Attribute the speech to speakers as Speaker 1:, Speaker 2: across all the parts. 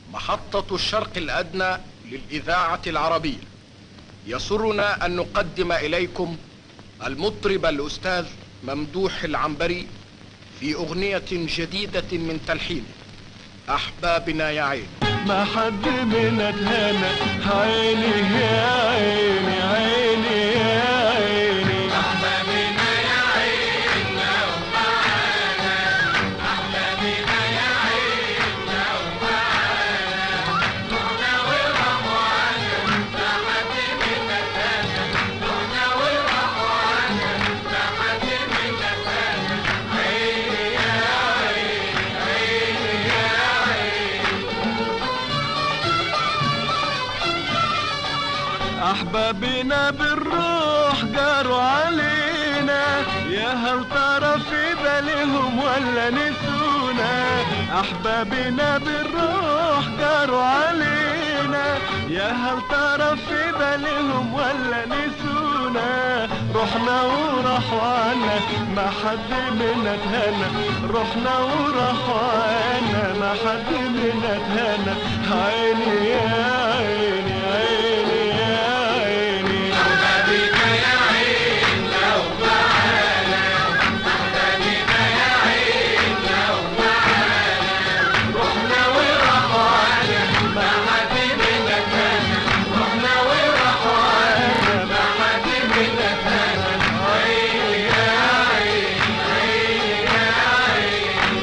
Speaker 1: محطة الشرق الأدنى للإذاعة العربية يسرنا أن نقدم إليكم المطرب الأستاذ ممدوح العنبري في أغنية جديدة من تلحينه أحبابنا يا عين
Speaker 2: ما حد منا اتهنى عيني يا عيني عيني يا عيني أحبابنا بالروح جاروا علينا يا هل ترى في بالهم ولا نسونا أحبابنا بالروح جاروا علينا يا هل ترى في بالهم ولا نسونا رحنا وراحوا عنا ما حد منا اتهنى رحنا وراحوا عنا ما حد منا اتهنى عيني يا عيني عيني يا عيني رحنا وراحوا عنا ما حد منا اتهنى رحنا وراحوا عنا ما حد منا اتهنى عيني يا عيني عيني يا عيني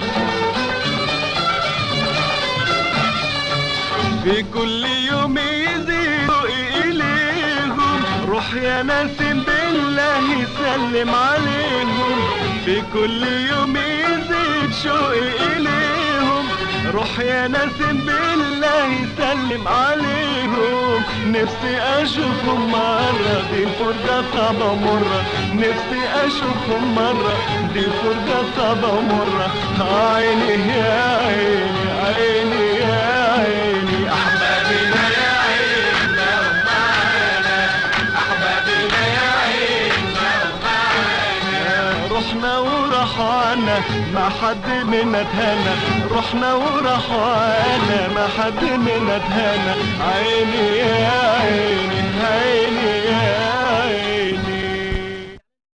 Speaker 2: في كل يوم يزيدوا إليهم روح يا ناسم بالله سلم عليهم في كل يوم يزيد شوقي إليهم روح يا ناسم بالله سلم عليهم نفسي أشوفهم مرة دي فرجة صعبة ومرة نفسي أشوفهم مرة دي فرجة صعبة ومرة عيني يا عيني عيني يا عيني أحبابنا يا عين لو معانا أحبابنا يا عين لو معانا رحنا وراحوا عنا ما حد منا اتهنى رحنا وراحوا عنا ما حد منا اتهنى عيني يا عيني عيني يا